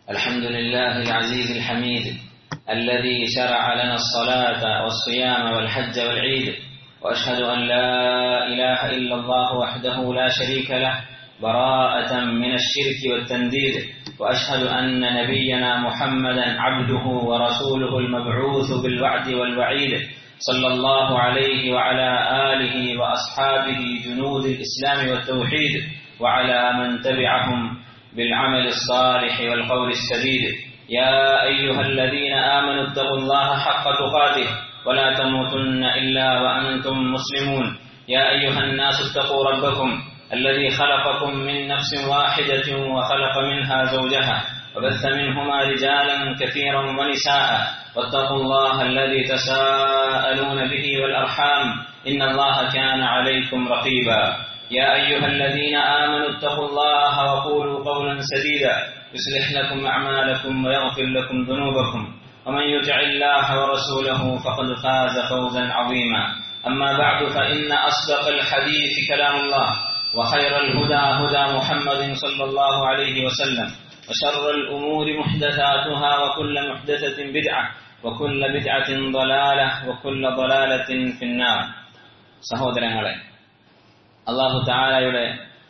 الحمد لله العزيز الحميد الذي شرع لنا الصلاة والصيام والحج والعيد وأشهد أن لا إله إلا الله وحده لا شريك له براءة من الشرك والتنديد وأشهد أن نبينا محمدا عبده ورسوله المبعوث بالوعد والوعيد صلى الله عليه وعلى آله وأصحابه جنود الإسلام والتوحيد وعلى من تبعهم بالعمل الصالح والقول السديد يا أيها الذين آمنوا اتقوا الله حق تقاته ولا تموتن إلا وأنتم مسلمون يا أيها الناس اتقوا ربكم الذي خلقكم من نفس واحدة وخلق منها زوجها وبث منهما رجالا كثيرا ونساء واتقوا الله الذي تساءلون به والأرحام إن الله كان عليكم رقيبا يا أيها الذين آمنوا اتقوا الله وقولوا قولا سديدا يصلح لكم أعمالكم ويغفر لكم ذنوبكم ومن يطع الله ورسوله فقد فاز فوزا عظيما أما بعد فإن أصدق الحديث كلام الله وخير الهدى هدى محمد صلى الله عليه وسلم وشر الأمور محدثاتها وكل محدثة بدعة وكل بدعة ضلالة وكل ضلالة في النار സഹോദരങ്ങളെ അള്ളാഹു താലയുടെ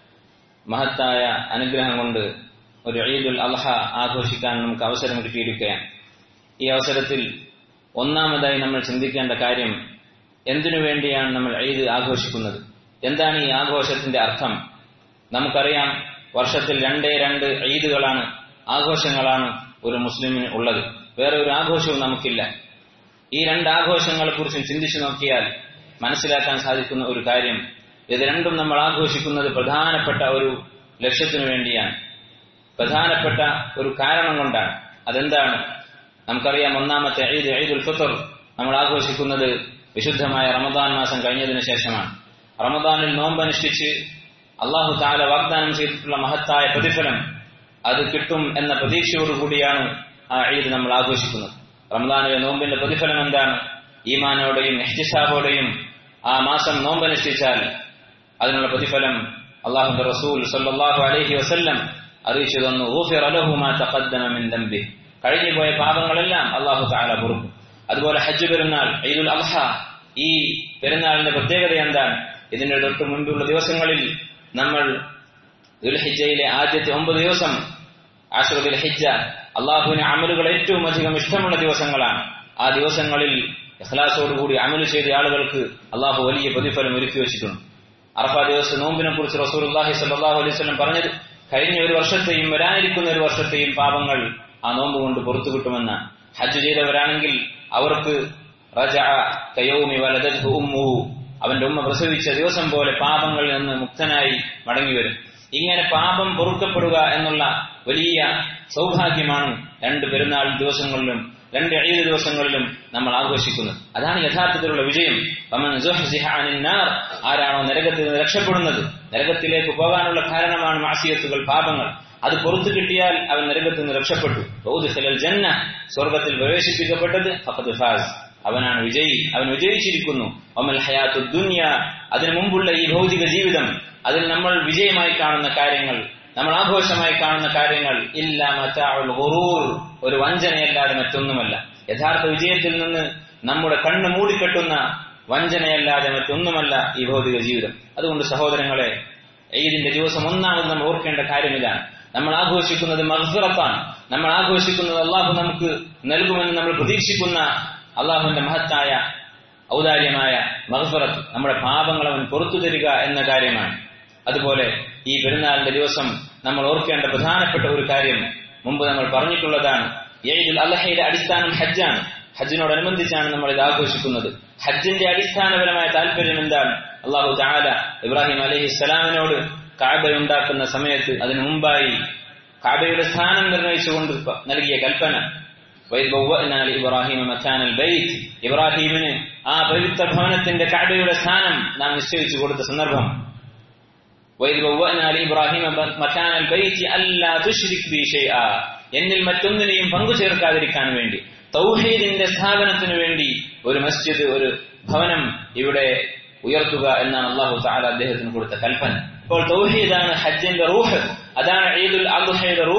മഹത്തായ അനുഗ്രഹം കൊണ്ട് ഒരു ഈദുൽ അൽഹ ആഘോഷിക്കാൻ നമുക്ക് അവസരം കിട്ടിയിരിക്കുകയാണ് ഈ അവസരത്തിൽ ഒന്നാമതായി നമ്മൾ ചിന്തിക്കേണ്ട കാര്യം എന്തിനു വേണ്ടിയാണ് നമ്മൾ ഈദ് ആഘോഷിക്കുന്നത് എന്താണ് ഈ ആഘോഷത്തിന്റെ അർത്ഥം നമുക്കറിയാം വർഷത്തിൽ രണ്ടേ രണ്ട് ഈദുകളാണ് ആഘോഷങ്ങളാണ് ഒരു മുസ്ലിമിന് ഉള്ളത് വേറെ ഒരു ആഘോഷവും നമുക്കില്ല ഈ രണ്ട് ആഘോഷങ്ങളെ കുറിച്ചും ചിന്തിച്ചു നോക്കിയാൽ മനസ്സിലാക്കാൻ സാധിക്കുന്ന ഒരു കാര്യം ഇത് രണ്ടും നമ്മൾ ആഘോഷിക്കുന്നത് പ്രധാനപ്പെട്ട ഒരു ലക്ഷ്യത്തിനു വേണ്ടിയാണ് പ്രധാനപ്പെട്ട ഒരു കാരണം കൊണ്ടാണ് അതെന്താണ് നമുക്കറിയാം ഒന്നാമത്തെ ഈദ് ഈദുൽ ഫിത്തർ നമ്മൾ ആഘോഷിക്കുന്നത് വിശുദ്ധമായ റമദാൻ മാസം കഴിഞ്ഞതിന് ശേഷമാണ് റമദാനിൽ നോമ്പനുഷ്ഠിച്ച് അള്ളാഹു താല വാഗ്ദാനം ചെയ്തിട്ടുള്ള മഹത്തായ പ്രതിഫലം അത് കിട്ടും എന്ന പ്രതീക്ഷയോടുകൂടിയാണ് ആ ഈദ് നമ്മൾ ആഘോഷിക്കുന്നത് റമദാനിലെ നോമ്പിന്റെ പ്രതിഫലം എന്താണ് ഈമാനോടെയും എഹ്തിസാബോടെയും ആ മാസം നോമ്പനുഷ്ഠിച്ചാൽ അതിനുള്ള പ്രതിഫലം അള്ളാഹുന്റെ റസൂൽ സല്ലാഹു അലഹി വസ്ല്ലം അറിയിച്ചു തന്നു ദമ്പി കഴിഞ്ഞുപോയ പാപങ്ങളെല്ലാം അള്ളാഹു താല പൊറുക്കും അതുപോലെ ഹജ്ജ് പെരുന്നാൾ ഈദുൽ അൽഹ ഈ പെരുന്നാളിന്റെ പ്രത്യേകത എന്താണ് ഇതിന്റെ തൊട്ട് മുൻപുള്ള ദിവസങ്ങളിൽ നമ്മൾ ദുൽഹിജയിലെ ആദ്യത്തെ ഒമ്പത് ദിവസം ആശ്രദിൽ ഹിജ അള്ളാഹുവിന് അമലുകൾ ഏറ്റവും അധികം ഇഷ്ടമുള്ള ദിവസങ്ങളാണ് ആ ദിവസങ്ങളിൽ ഇഖ്ലാസോടുകൂടി അമല് ചെയ്ത ആളുകൾക്ക് അള്ളാഹു വലിയ പ്രതിഫലം ഒരുക്കി വെച്ചിട്ടുണ്ട് അറഫ ദിവസം നോമ്പിനെ കുറിച്ച് റസൂൽ അള്ളാഹി സല്ലാഹു അലൈഹി സ്വലം പറഞ്ഞത് കഴിഞ്ഞ ഒരു വർഷത്തെയും വരാനിരിക്കുന്ന ഒരു വർഷത്തെയും പാപങ്ങൾ ആ നോമ്പ് കൊണ്ട് പുറത്തു കിട്ടുമെന്ന് ഹജ്ജ് ചെയ്തവരാണെങ്കിൽ അവർക്ക് അവന്റെ ഉമ്മ പ്രസവിച്ച ദിവസം പോലെ പാപങ്ങളിൽ നിന്ന് മുക്തനായി മടങ്ങി വരും ഇങ്ങനെ പാപം പൊറുക്കപ്പെടുക എന്നുള്ള വലിയ സൗഭാഗ്യമാണ് രണ്ട് പെരുന്നാൾ ദിവസങ്ങളിലും രണ്ട് ഏഴ് ദിവസങ്ങളിലും നമ്മൾ ആഘോഷിക്കുന്നത് അതാണ് യഥാർത്ഥത്തിലുള്ള വിജയം ആരാണോ നരകത്തിൽ നിന്ന് രക്ഷപ്പെടുന്നത് നരകത്തിലേക്ക് പോകാനുള്ള കാരണമാണ് മാസിയത്തുകൾ പാപങ്ങൾ അത് പുറത്തു കിട്ടിയാൽ അവൻ നരകത്തിൽ നിന്ന് രക്ഷപ്പെട്ടു ജന്ന സ്വർഗത്തിൽ പ്രവേശിപ്പിക്കപ്പെട്ടത് ഫഖദ് ഫാസ് അവനാണ് വിജയി അവൻ വിജയിച്ചിരിക്കുന്നു ഒമൽ ഹയാത്തു ദുന്യ അതിനു മുമ്പുള്ള ഈ ഭൗതിക ജീവിതം അതിൽ നമ്മൾ വിജയമായി കാണുന്ന കാര്യങ്ങൾ നമ്മൾ ആഘോഷമായി കാണുന്ന കാര്യങ്ങൾ ഇല്ല മറ്റാവുൽ ഗുറൂർ ഒരു വഞ്ചനയല്ലാതെ മറ്റൊന്നുമല്ല യഥാർത്ഥ വിജയത്തിൽ നിന്ന് നമ്മുടെ കണ്ണ് മൂടിക്കെട്ടുന്ന വഞ്ചനയല്ലാതെ മറ്റൊന്നുമല്ല ഈ ഭൗതിക ജീവിതം അതുകൊണ്ട് സഹോദരങ്ങളെ ഈദിന്റെ ദിവസം ഒന്നാമത് നമ്മൾ ഓർക്കേണ്ട കാര്യം ഇതാണ് നമ്മൾ ആഘോഷിക്കുന്നത് മഹ്ഫിറത്താണ് നമ്മൾ ആഘോഷിക്കുന്നത് അള്ളാഹു നമുക്ക് നൽകുമെന്ന് നമ്മൾ പ്രതീക്ഷിക്കുന്ന അള്ളാഹുവിന്റെ മഹത്തായ ഔദാര്യമായ മഹഫറത്ത് നമ്മുടെ പാപങ്ങൾ അവൻ പുറത്തു തരിക എന്ന കാര്യമാണ് അതുപോലെ ഈ പെരുന്നാളിന്റെ ദിവസം നമ്മൾ ഓർക്കേണ്ട പ്രധാനപ്പെട്ട ഒരു കാര്യം മുമ്പ് നമ്മൾ പറഞ്ഞിട്ടുള്ളതാണ് ഈദുൽ അള്ളഹയുടെ അടിസ്ഥാനം ഹജ്ജാണ് ഹജ്ജിനോടനുബന്ധിച്ചാണ് നമ്മൾ ഇത് ആഘോഷിക്കുന്നത് ഹജ്ജിന്റെ അടിസ്ഥാനപരമായ താല്പര്യം എന്താണ് അള്ളാഹു താല ഇബ്രാഹിം അലഹി സ്വലാമിനോട് കാബയുണ്ടാക്കുന്ന സമയത്ത് അതിനു മുമ്പായി കാബയുടെ സ്ഥാനം നിർണയിച്ചുകൊണ്ട് നൽകിയ കൽപ്പന ഇബ്രാഹിമിന് ആ പവിത്ര ഭവനത്തിന്റെ കാബയുടെ സ്ഥാനം നാം നിശ്ചയിച്ചു കൊടുത്ത സന്ദർഭം എന്നിൽ മറ്റൊന്നിനെയും പങ്കു ചേർക്കാതിരിക്കാൻ വേണ്ടി തൗഹീദിന്റെ സ്ഥാപനത്തിനു വേണ്ടി ഒരു മസ്ജിദ് ഒരു ഭവനം ഇവിടെ ഉയർത്തുക എന്നാണ് അള്ളാഹു താല അദ്ദേഹത്തിന് കൊടുത്ത കൽപ്പന അപ്പോൾ തൗഹീദാണ് ഹജ്ജിന്റെ റൂഹ് അതാണ് ഈദുൽ അദ്ഹയുടെ റൂഹ്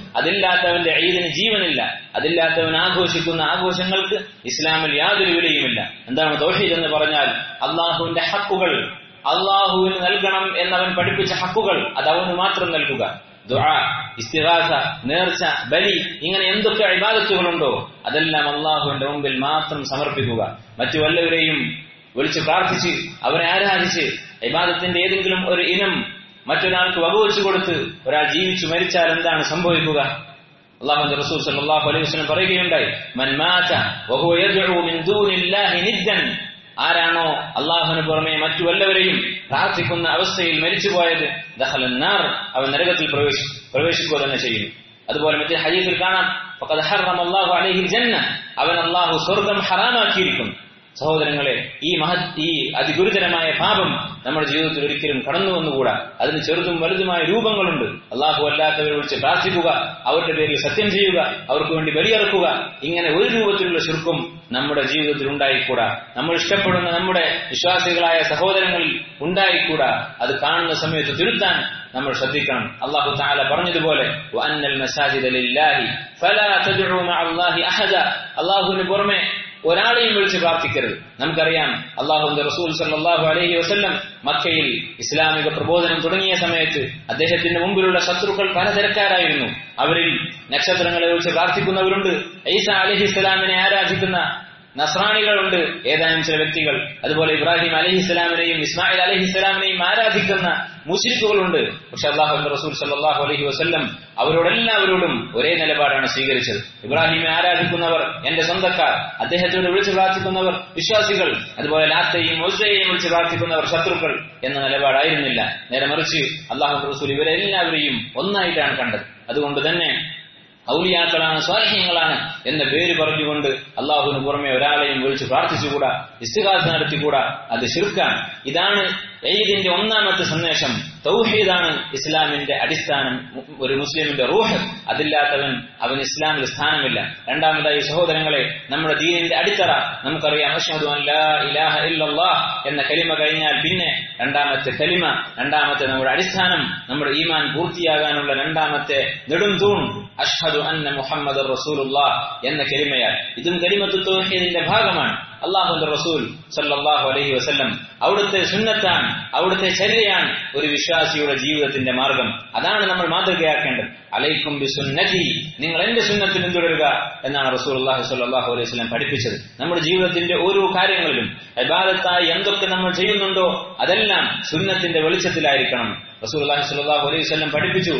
അതില്ലാത്തവന്റെ ഈദിന് ജീവനില്ല അതില്ലാത്തവൻ ആഘോഷിക്കുന്ന ആഘോഷങ്ങൾക്ക് ഇസ്ലാമിൽ യാതൊരു വിലയുമില്ല എന്താണ് തൗഹീദ് എന്ന് പറഞ്ഞാൽ അള്ളാഹുവിന്റെ ഹക്കുകൾ അള്ളാഹുവിന് നൽകണം എന്നവൻ പഠിപ്പിച്ച ഹക്കുകൾ അത് അവന് മാത്രം നൽകുക ദുആ ഇസ്തിഗാസ നേർച്ച ബലി ഇങ്ങനെ എന്തൊക്കെ ഇബാദത്തുകളുണ്ടോ അതെല്ലാം അള്ളാഹുവിന്റെ മുമ്പിൽ മാത്രം സമർപ്പിക്കുക മറ്റു വല്ലവരെയും വിളിച്ച് പ്രാർത്ഥിച്ച് അവരെ ആരാധിച്ച് ഇബാദത്തിന്റെ ഏതെങ്കിലും ഒരു ഇനം മറ്റൊരാൾക്ക് വകവെച്ചു കൊടുത്ത് ഒരാൾ ജീവിച്ചു മരിച്ചാൽ എന്താണ് സംഭവിക്കുക അള്ളാഹു റസൂൽ സല്ലല്ലാഹു അലൈഹി വസല്ലം പറയുകയുണ്ടായി മൻ മാത വഹുവ യദ്ഉ മിൻ ദൂനില്ലാഹി നിദ്ദൻ ആരാണോ അള്ളാഹുവിന് പുറമെ മറ്റു വല്ലവരെയും പ്രാർത്ഥിക്കുന്ന അവസ്ഥയിൽ മരിച്ചുപോയത് ദഹലന്നാർ അവൻ നരകത്തിൽ പ്രവേശി പ്രവേശിക്കുക തന്നെ ചെയ്യുന്നു അതുപോലെ മറ്റേ ഹദീസിൽ കാണാം ഫഖദ് ഹറമ അല്ലാഹു അലൈഹിൽ ജന്ന അവൻ അള്ളാഹു സ്വർഗം ഹറാമാക്കിയിരിക്കുന്നു സഹോദരങ്ങളെ ഈ മഹത് ഈ അതിഗുരുതരമായ പാപം നമ്മുടെ ജീവിതത്തിൽ ഒരിക്കലും കടന്നു വന്നുകൂടാ അതിന് ചെറുതും വലുതുമായ രൂപങ്ങളുണ്ട് അള്ളാഹു അല്ലാത്തവരെ വിളിച്ച് പ്രാർത്ഥിക്കുക അവരുടെ പേരിൽ സത്യം ചെയ്യുക അവർക്ക് വേണ്ടി ബലിയിറക്കുക ഇങ്ങനെ ഒരു രൂപത്തിലുള്ള ശുർക്കും നമ്മുടെ ജീവിതത്തിൽ ഉണ്ടായിക്കൂടാ നമ്മൾ ഇഷ്ടപ്പെടുന്ന നമ്മുടെ വിശ്വാസികളായ സഹോദരങ്ങളിൽ ഉണ്ടായിക്കൂടാ അത് കാണുന്ന സമയത്ത് തിരുത്താൻ നമ്മൾ ശ്രദ്ധിക്കണം അള്ളാഹു താല പറഞ്ഞതുപോലെ വഅന്നൽ മസാജിദ ലില്ലാഹി ഫലാ തദ്ഉ മഅല്ലാഹി അഹദ അള്ളാഹുവിന് പുറമെ ഒരാളെയും വിളിച്ച് പ്രാർത്ഥിക്കരുത് നമുക്കറിയാം അള്ളാഹുന്റെ റസൂൽ സല്ലാഹു അലൈഹി വസ്ല്ലം മക്കയിൽ ഇസ്ലാമിക പ്രബോധനം തുടങ്ങിയ സമയത്ത് അദ്ദേഹത്തിന്റെ മുമ്പിലുള്ള ശത്രുക്കൾ പലതരക്കാരായിരുന്നു അവരിൽ നക്ഷത്രങ്ങളെ വിളിച്ച് പ്രാർത്ഥിക്കുന്നവരുണ്ട് ഐസ അലഹി ഇസ്ലാമിനെ ആരാധിക്കുന്ന നസ്രാണികളുണ്ട് ഏതാനും ചില വ്യക്തികൾ അതുപോലെ ഇബ്രാഹിം അലഹി ഇസ്ലാമിനെയും ഇസ്മായിൽ അലഹി ഇസ്ലാമിനെയും ആരാധിക്കുന്ന മുസ്ലിക്കുകളുണ്ട് പക്ഷെ അള്ളാഹു റസൂൽ സല്ലാഹു അലഹി വസ്ല്ലം അവരോടെല്ലാവരോടും ഒരേ നിലപാടാണ് സ്വീകരിച്ചത് ഇബ്രാഹിമെ ആരാധിക്കുന്നവർ എന്റെ സ്വന്തക്കാർ അദ്ദേഹത്തോട് വിളിച്ചു പ്രാർത്ഥിക്കുന്നവർ വിശ്വാസികൾ അതുപോലെ ലാത്തയും ഒസയെയും വിളിച്ച് പ്രാർത്ഥിക്കുന്നവർ ശത്രുക്കൾ എന്ന നിലപാടായിരുന്നില്ല നേരെ മറിച്ച് അള്ളാഹു റസൂൽ ഇവരെല്ലാവരെയും ഒന്നായിട്ടാണ് കണ്ടത് അതുകൊണ്ട് തന്നെ ഔലിയാക്കളാണ് സ്വാധീനങ്ങളാണ് എന്ന പേര് പറഞ്ഞുകൊണ്ട് അള്ളാഹുവിന് പുറമെ ഒരാളെയും വിളിച്ച് പ്രാർത്ഥിച്ചുകൂടാ ഇസ്തിഹാസ് നടത്തിക്കൂടാ അത് ശിർക്കാണ് ഇതാണ് ഈദിന്റെ ഒന്നാമത്തെ സന്ദേശം തൗഹീദാണ് ഇസ്ലാമിന്റെ അടിസ്ഥാനം ഒരു മുസ്ലിമിന്റെ റൂഹ് അതില്ലാത്തവൻ അവൻ ഇസ്ലാമിൽ സ്ഥാനമില്ല രണ്ടാമതായി സഹോദരങ്ങളെ നമ്മുടെ ദീനിന്റെ അടിത്തറ നമുക്കറിയാം അഷ്ഹദു അൻ ലാ ഇലാഹ ഇല്ലല്ലാഹ് എന്ന കലിമ കഴിഞ്ഞാൽ പിന്നെ രണ്ടാമത്തെ കലിമ രണ്ടാമത്തെ നമ്മുടെ അടിസ്ഥാനം നമ്മുടെ ഈമാൻ പൂർത്തിയാകാനുള്ള രണ്ടാമത്തെ നെടും തൂൺ അഷ്ഹദു അന്ന മുഹമ്മദ് റസൂലുള്ളാഹ് എന്ന കലിമയാൽ ഇതും കലിമത്ത് തൗഹീദിന്റെ ഭാഗമാണ് അള്ളാഹുന്റെ റസൂൽ സല്ലല്ലാഹു അലൈഹി വസല്ലം അവിടുത്തെ സുന്നത്താണ് അവിടുത്തെ ചര്യയാണ് ഒരു വിശ്വാസിയുടെ ജീവിതത്തിന്റെ മാർഗം അതാണ് നമ്മൾ മാതൃകയാക്കേണ്ടത് അലൈക്കും ബി സുന്നതി നിങ്ങൾ എന്റെ സുന്നത്ത് പിന്തുടരുക എന്നാണ് റസൂൽ അള്ളാഹു സല്ലാഹു അലൈഹി വസല്ലം പഠിപ്പിച്ചത് നമ്മുടെ ജീവിതത്തിന്റെ ഓരോ കാര്യങ്ങളിലും യഥാർത്ഥത്തായി എന്തൊക്കെ നമ്മൾ ചെയ്യുന്നുണ്ടോ അതെല്ലാം സുന്നത്തിന്റെ വെളിച്ചത്തിലായിരിക്കണം റസൂൽ അള്ളാഹു സല്ലാഹു അലൈഹി വസല്ലം പഠിപ്പിച്ചു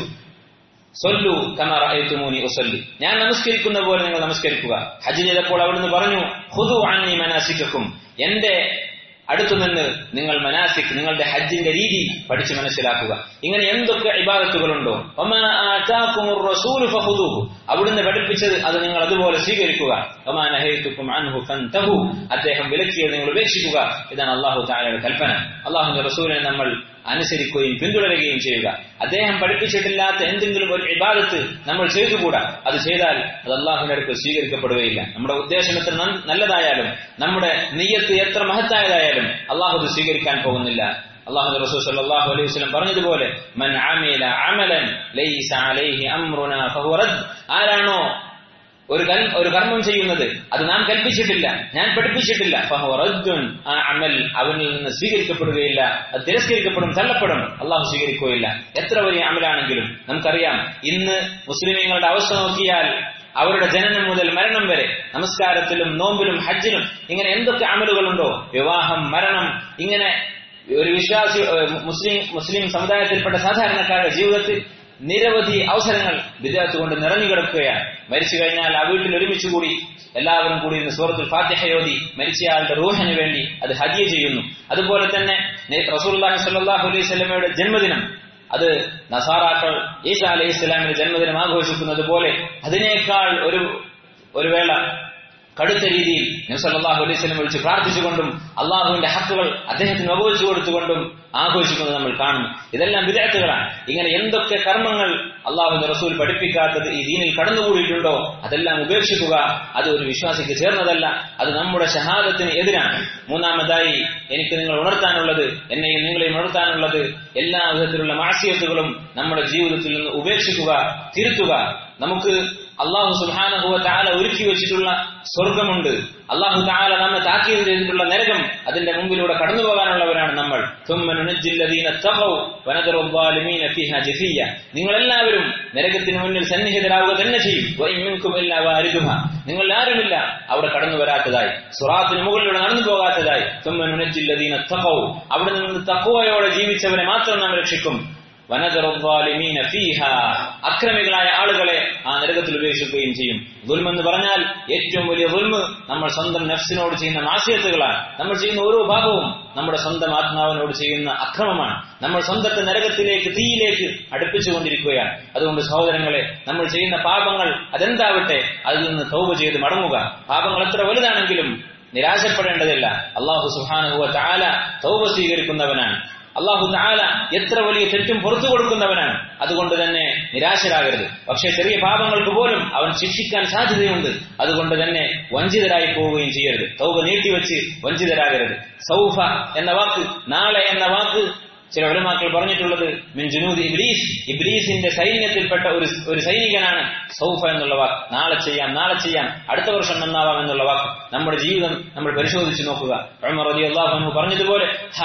സൊല്ലു കമാറൂനി ഉസല്ലി ഞാൻ നമസ്കരിക്കുന്ന പോലെ നിങ്ങൾ നമസ്കരിക്കുക ഹജ്ജ് ചെയ്തപ്പോൾ അവിടുന്ന് പറഞ്ഞു ഹുദു അന്നി മനാസിക്കും എന്റെ അടുത്തുനിന്ന് നിങ്ങൾ മനാസിക് നിങ്ങളുടെ ഹജ്ജിന്റെ രീതി പഠിച്ച് മനസ്സിലാക്കുക ഇങ്ങനെ എന്തൊക്കെ ഇബാദത്തുകളുണ്ടോ അവിടുന്ന് പഠിപ്പിച്ചത് അത് നിങ്ങൾ അതുപോലെ സ്വീകരിക്കുക അദ്ദേഹം വിലക്കിയത് നിങ്ങൾ ഉപേക്ഷിക്കുക ഇതാണ് അള്ളാഹു താലയുടെ കൽപ്പന അള്ളാഹുന്റെ റസൂലിനെ നമ്മൾ അനുസരിക്കുകയും പിന്തുടരുകയും ചെയ്യുക അദ്ദേഹം പഠിപ്പിച്ചിട്ടില്ലാത്ത എന്തെങ്കിലും ഒരു ഇബാദത്ത് നമ്മൾ ചെയ്തുകൂടാ അത് ചെയ്താൽ അത് അള്ളാഹുവിന്റെ അടുത്ത് സ്വീകരിക്കപ്പെടുകയില്ല നമ്മുടെ ഉദ്ദേശം എത്ര നല്ലതായാലും നമ്മുടെ നെയ്യത്ത് എത്ര മഹത്തായതായാലും അള്ളാഹു അത് സ്വീകരിക്കാൻ പോകുന്നില്ല അള്ളാഹു റസൂൽ സല്ലല്ലാഹു അലൈഹി വസല്ലം പറഞ്ഞതുപോലെ മൻ അമില അമലൻ ലൈസ അലൈഹി അംറുനാ ഫഹുവ റദ്ദ് ആരാണോ ഒരു ഒരു കർമ്മം ചെയ്യുന്നത് അത് നാം കൽപ്പിച്ചിട്ടില്ല ഞാൻ പഠിപ്പിച്ചിട്ടില്ല ഫഹുറദ്ദുൻ ആ അമൽ അവനിൽ നിന്ന് സ്വീകരിക്കപ്പെടുകയില്ല അത് തിരസ്കരിക്കപ്പെടും തള്ളപ്പെടും അള്ളാഹു സ്വീകരിക്കുകയില്ല എത്ര വലിയ അമലാണെങ്കിലും നമുക്കറിയാം ഇന്ന് മുസ്ലിമീങ്ങളുടെ അവസ്ഥ നോക്കിയാൽ അവരുടെ ജനനം മുതൽ മരണം വരെ നമസ്കാരത്തിലും നോമ്പിലും ഹജ്ജിലും ഇങ്ങനെ എന്തൊക്കെ അമലുകളുണ്ടോ വിവാഹം മരണം ഇങ്ങനെ ഒരു വിശ്വാസി മുസ്ലിം മുസ്ലിം സമുദായത്തിൽപ്പെട്ട സാധാരണക്കാരുടെ ജീവിതത്തിൽ നിരവധി അവസരങ്ങൾ വിദ്യാർത്ഥി കൊണ്ട് നിറഞ്ഞു കിടക്കുകയാണ് മരിച്ചു കഴിഞ്ഞാൽ ആ വീട്ടിൽ ഒരുമിച്ച് കൂടി എല്ലാവരും കൂടി ഇന്ന് സൂറത്തുൽ ഫാത്തിഹയോതി മരിച്ചയാളുടെ റൂഹിന് വേണ്ടി അത് ഹജിയ ചെയ്യുന്നു അതുപോലെ തന്നെ റസൂൽഹി സല്ലാഹു അലൈഹി സ്വലമയുടെ ജന്മദിനം അത് നസാറാക്കൾ ഈസ അലൈഹി സ്വലാമിന്റെ ജന്മദിനം ആഘോഷിക്കുന്നത് പോലെ അതിനേക്കാൾ ഒരു ഒരു വേള കടുത്ത രീതിയിൽ നബ്സല്ലാഹു അലൈഹി സ്വലം വിളിച്ച് പ്രാർത്ഥിച്ചുകൊണ്ടും അള്ളാഹുവിന്റെ ഹക്കുകൾ അദ്ദേഹത്തിന് വകവച്ചു കൊടുത്തുകൊണ്ടും ആഘോഷിക്കുന്നത് നമ്മൾ കാണുന്നു ഇതെല്ലാം വിദഗ്ധകളാണ് ഇങ്ങനെ എന്തൊക്കെ കർമ്മങ്ങൾ അള്ളാഹുവിന്റെ റസൂൽ പഠിപ്പിക്കാത്തത് ഈ ദീനിൽ കടന്നുകൂടിയിട്ടുണ്ടോ അതെല്ലാം ഉപേക്ഷിക്കുക അത് ഒരു വിശ്വാസിക്ക് ചേർന്നതല്ല അത് നമ്മുടെ ഷഹാദത്തിന് എതിരാണ് മൂന്നാമതായി എനിക്ക് നിങ്ങൾ ഉണർത്താനുള്ളത് എന്നെയും നിങ്ങളെയും ഉണർത്താനുള്ളത് എല്ലാ വിധത്തിലുള്ള മാസിയത്തുകളും നമ്മുടെ ജീവിതത്തിൽ നിന്ന് ഉപേക്ഷിക്കുക തിരുത്തുക നമുക്ക് അള്ളാഹു സുഹാനഹുവ താല ഒരുക്കി വെച്ചിട്ടുള്ള സ്വർഗമുണ്ട് അള്ളാഹു താല നമ്മെ താക്കീത് ചെയ്തിട്ടുള്ള നരകം അതിന്റെ മുമ്പിലൂടെ കടന്നു പോകാനുള്ളവരാണ് നമ്മൾ നിങ്ങൾ എല്ലാവരും നരകത്തിന് മുന്നിൽ സന്നിഹിതരാവുക തന്നെ ചെയ്യും നിങ്ങൾ ആരുമില്ല അവിടെ കടന്നു വരാത്തതായി സുറാത്തിന് മുകളിലൂടെ നടന്നു പോകാത്തതായി അവിടെ നിന്ന് തക്കുവയോടെ ജീവിച്ചവരെ മാത്രം നാം രക്ഷിക്കും അക്രമികളായ ആളുകളെ ആ നരകത്തിൽ ഉപേക്ഷിക്കുകയും ചെയ്യും ദുൽമെന്ന് പറഞ്ഞാൽ ഏറ്റവും വലിയ ദുൽമ് നമ്മൾ സ്വന്തം നഫ്സിനോട് ചെയ്യുന്ന നാശയത്തുകളാണ് നമ്മൾ ചെയ്യുന്ന ഓരോ ഭാഗവും നമ്മുടെ സ്വന്തം ആത്മാവിനോട് ചെയ്യുന്ന അക്രമമാണ് നമ്മൾ സ്വന്തത്തെ നരകത്തിലേക്ക് തീയിലേക്ക് അടുപ്പിച്ചുകൊണ്ടിരിക്കുകയാണ് അതുകൊണ്ട് സഹോദരങ്ങളെ നമ്മൾ ചെയ്യുന്ന പാപങ്ങൾ അതെന്താവട്ടെ അതിൽ നിന്ന് തൗബ ചെയ്ത് മടങ്ങുക പാപങ്ങൾ എത്ര വലുതാണെങ്കിലും നിരാശപ്പെടേണ്ടതില്ല അള്ളാഹു സുഹാനുഹുവ താല തൗബ സ്വീകരിക്കുന്നവനാണ് അള്ളാഹു താല എത്ര വലിയ തെറ്റും പുറത്തു കൊടുക്കുന്നവനാണ് അതുകൊണ്ട് തന്നെ നിരാശരാകരുത് പക്ഷേ ചെറിയ പാപങ്ങൾക്ക് പോലും അവൻ ശിക്ഷിക്കാൻ സാധ്യതയുണ്ട് അതുകൊണ്ട് തന്നെ വഞ്ചിതരായി പോവുകയും ചെയ്യരുത് തൗബ നീട്ടിവെച്ച് വഞ്ചിതരാകരുത് സൗഫ എന്ന വാക്ക് നാളെ എന്ന വാക്ക് ചില ഒരമാക്കൾ പറഞ്ഞിട്ടുള്ളത് മിൻ ജുനൂദ് ഇബ്ലീസ് ഇബ്ലീസിന്റെ സൈന്യത്തിൽപ്പെട്ട ഒരു ഒരു സൈനികനാണ് സൗഫ എന്നുള്ള വാക്ക് നാളെ ചെയ്യാം നാളെ ചെയ്യാം അടുത്ത വർഷം നന്നാവാം എന്നുള്ള വാക്ക് നമ്മുടെ ജീവിതം നമ്മൾ പരിശോധിച്ച് നോക്കുക അള്ളാഹു പറഞ്ഞതുപോലെ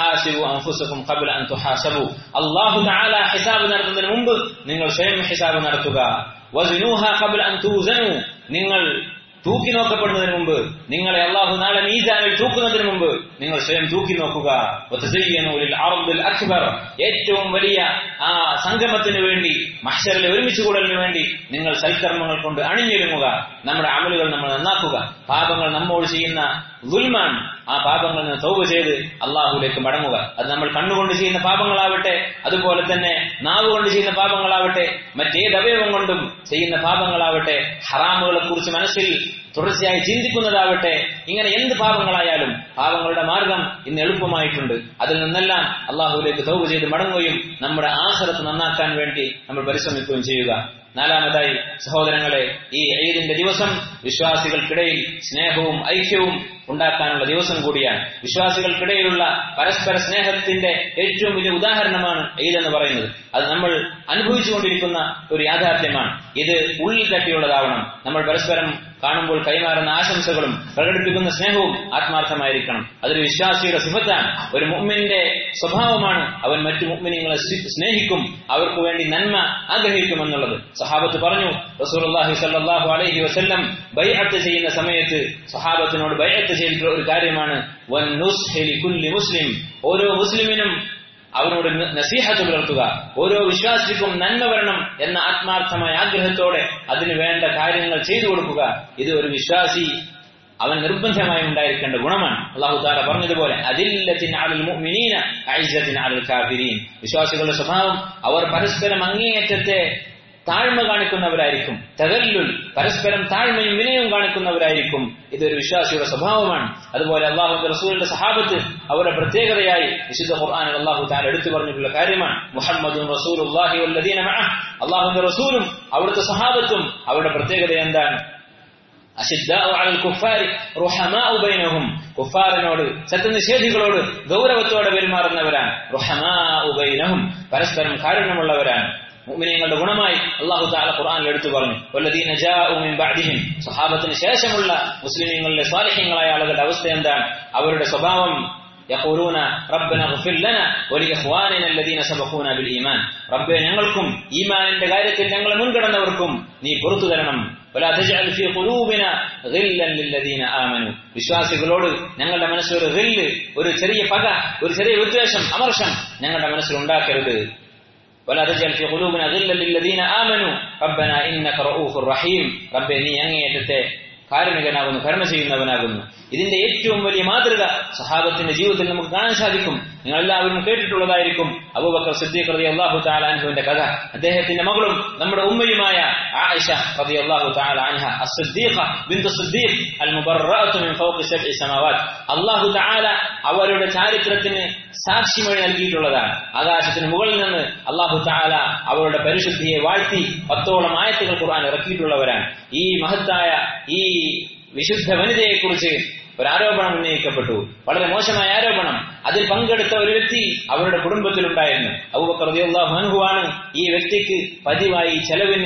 അള്ളാഹു ഹിസാബ് നടത്തുന്നതിന് മുമ്പ് നിങ്ങൾ സ്വയം ഹിസാബ് നടത്തുക നിങ്ങൾ തൂക്കി നോക്കപ്പെടുന്നതിന് മുമ്പ് നിങ്ങളെ അള്ളാഹു നാളെ മീസാനിൽ തൂക്കുന്നതിന് മുമ്പ് നിങ്ങൾ സ്വയം തൂക്കി നോക്കുക അക്ബർ ഏറ്റവും വലിയ ആ സംഗമത്തിന് വേണ്ടി മഹ്ഷറിലെ ഒരുമിച്ച് കൂടലിന് വേണ്ടി നിങ്ങൾ സൽക്കർമ്മങ്ങൾ കൊണ്ട് അണിഞ്ഞൊരുങ്ങുക നമ്മുടെ അമലുകൾ നമ്മൾ നന്നാക്കുക പാപങ്ങൾ നമ്മോട് ചെയ്യുന്ന ദുൽമാണ് ആ പാപങ്ങളിൽ നിന്ന് തൗബ ചെയ്ത് അള്ളാഹുലേക്ക് മടങ്ങുക അത് നമ്മൾ കണ്ണുകൊണ്ട് ചെയ്യുന്ന പാപങ്ങളാവട്ടെ അതുപോലെ തന്നെ നാവ് കൊണ്ട് ചെയ്യുന്ന പാപങ്ങളാവട്ടെ മറ്റേത് അവയവം കൊണ്ടും ചെയ്യുന്ന പാപങ്ങളാവട്ടെ ഹറാമുകളെ കുറിച്ച് മനസ്സിൽ തുടർച്ചയായി ചിന്തിക്കുന്നതാവട്ടെ ഇങ്ങനെ എന്ത് പാപങ്ങളായാലും പാപങ്ങളുടെ മാർഗം ഇന്ന് എളുപ്പമായിട്ടുണ്ട് അതിൽ നിന്നെല്ലാം അള്ളാഹുലേക്ക് തൗബ ചെയ്ത് മടങ്ങുകയും നമ്മുടെ ആസറത്ത് നന്നാക്കാൻ വേണ്ടി നമ്മൾ പരിശ്രമിക്കുകയും ചെയ്യുക നാലാമതായി സഹോദരങ്ങളെ ഈ ഈദിന്റെ ദിവസം വിശ്വാസികൾക്കിടയിൽ സ്നേഹവും ഐക്യവും ഉണ്ടാക്കാനുള്ള ദിവസം കൂടിയാണ് വിശ്വാസികൾക്കിടയിലുള്ള പരസ്പര സ്നേഹത്തിന്റെ ഏറ്റവും വലിയ ഉദാഹരണമാണ് ഈദ് എന്ന് പറയുന്നത് അത് നമ്മൾ അനുഭവിച്ചുകൊണ്ടിരിക്കുന്ന ഒരു യാഥാർത്ഥ്യമാണ് ഇത് ഉള്ളിൽ തട്ടിയുള്ളതാവണം നമ്മൾ പരസ്പരം കാണുമ്പോൾ കൈമാറുന്ന ആശംസകളും പ്രകടിപ്പിക്കുന്ന സ്നേഹവും ആത്മാർത്ഥമായിരിക്കണം അതൊരു വിശ്വാസിയുടെ സുഖത്താണ് ഒരു മുമ്മിന്റെ സ്വഭാവമാണ് അവൻ മറ്റു മുമ്മിനിങ്ങളെ സ്നേഹിക്കും അവർക്ക് വേണ്ടി നന്മ ആഗ്രഹിക്കുമെന്നുള്ളത് സഹാബത്ത് പറഞ്ഞു റസൂർഹി സല്ലാഹു അലൈഹി വസ്ല്ലം ബൈഅത്ത് ചെയ്യുന്ന സമയത്ത് സഹാബത്തിനോട് ബൈഅത്ത് ചെയ്തിട്ടുള്ള ഒരു കാര്യമാണ് വൻ മുസ്ലിം ഓരോ മുസ്ലിമിനും അവനോട് നസീഹത്ത് പുലർത്തുക ഓരോ വിശ്വാസിക്കും നന്മ വരണം എന്ന ആത്മാർത്ഥമായ ആഗ്രഹത്തോടെ അതിനു വേണ്ട കാര്യങ്ങൾ ചെയ്തു കൊടുക്കുക ഇത് ഒരു വിശ്വാസി അവൻ നിർബന്ധമായി ഉണ്ടായിരിക്കേണ്ട ഗുണമാണ് അള്ളാഹു താല പറഞ്ഞതുപോലെ വിശ്വാസികളുടെ സ്വഭാവം അവർ പരസ്പരം അങ്ങേയറ്റത്തെ താഴ്മ കാണിക്കുന്നവരായിരിക്കും തകല്ലുൽ പരസ്പരം താഴ്മയും വിനയവും കാണിക്കുന്നവരായിരിക്കും ഇതൊരു വിശ്വാസിയുടെ സ്വഭാവമാണ് അതുപോലെ അള്ളാഹു റസൂലിന്റെ സഹാബത്ത് അവരുടെ പ്രത്യേകതയായി വിശുദ്ധ ഖുർആൻ അള്ളാഹു താൻ എടുത്തു പറഞ്ഞിട്ടുള്ള കാര്യമാണ് മുഹമ്മദും റസൂൽ അള്ളാഹുന്റെ റസൂലും അവിടുത്തെ സഹാബത്തും അവരുടെ പ്രത്യേകത എന്താണ് കുഫാറിനോട് സത്യനിഷേധികളോട് ഗൗരവത്തോടെ പെരുമാറുന്നവരാണ് റുഹമാഉബൈനഹും പരസ്പരം കാരുണ്യമുള്ളവരാണ് മുഅ്മിനീങ്ങളുടെ ഗുണമായി അള്ളാഹു താല ഖുർആനിൽ എടുത്തു പറഞ്ഞു വല്ലദീന ജാഉ മിൻ ബഅദിഹിം സ്വഹാബത്തിന് ശേഷമുള്ള മുസ്ലിമീങ്ങളിലെ സ്വാലിഹ്യങ്ങളായ ആളുകളുടെ അവസ്ഥ എന്താണ് അവരുടെ സ്വഭാവം يقولون ربنا اغفر لنا ولإخواننا الذين سبقونا بالإيمان ربنا ഞങ്ങൾക്കും ഈമാനിന്റെ കാര്യത്തിൽ ഞങ്ങളെ മുൻകടന്നവർക്കും നീ പുറത്തു തരണം ولا تجعل في قلوبنا غلا للذين آمنوا വിശ്വാസികളോട് ഞങ്ങളുടെ മനസ്സിൽ ഒരു ഗില്ല് ഒരു ചെറിയ പക ഒരു ചെറിയ വിദ്വേഷം അമർഷം ഞങ്ങളുടെ മനസ്സിൽ ഉണ്ടാക്കരുത് ولا تجعل في قلوبنا غلا للذين آمنوا ربنا إنك رؤوف رحيم ربي നീ അങ്ങേയറ്റത്തെ കാരുണികനാകുന്നു കരുണ ചെയ്യുന്നവനാകുന്നു ഇതിന്റെ ഏറ്റവും വലിയ മാതൃക സഹാബത്തിന്റെ ജീവിതത്തിൽ നമുക്ക് കാണാൻ സാധിക്കും നിങ്ങൾ എല്ലാവരും കേട്ടിട്ടുള്ളതായിരിക്കും അബൂബക്കർ സിദ്ദീഖ് റതി അള്ളാഹു താലാൻഹുവിന്റെ കഥ അദ്ദേഹത്തിന്റെ മകളും നമ്മുടെ ഉമ്മയുമായ ആയിഷ റതി അള്ളാഹു താലാൻഹ അസ്സദ്ദീഖ ബിന്ദു സിദ്ദീഖ് അൽ മുബറഅതു മിൻ ഫൗഖി സബ്ഇ സമാവാത് അള്ളാഹു തആല അവരുടെ ചാരിത്രത്തിന് സാക്ഷിമൊഴി നൽകിയിട്ടുള്ളതാണ് ആകാശത്തിന് മുകളിൽ നിന്ന് അള്ളാഹു താല അവരുടെ പരിശുദ്ധിയെ വാഴ്ത്തി പത്തോളം ആയത്തുകൾ ഖുർആൻ ഇറക്കിയിട്ടുള്ളവരാണ് ഈ മഹത്തായ ഈ വിശുദ്ധ വനിതയെക്കുറിച്ച് ഒരു ആരോപണം ഉന്നയിക്കപ്പെട്ടു വളരെ മോശമായ ആരോപണം അതിൽ പങ്കെടുത്ത ഒരു വ്യക്തി അവരുടെ കുടുംബത്തിലുണ്ടായിരുന്നു അബൂബക്കർ റളിയല്ലാഹു അൻഹുവാണ് ഈ വ്യക്തിക്ക് പതിവായി ചെലവിന്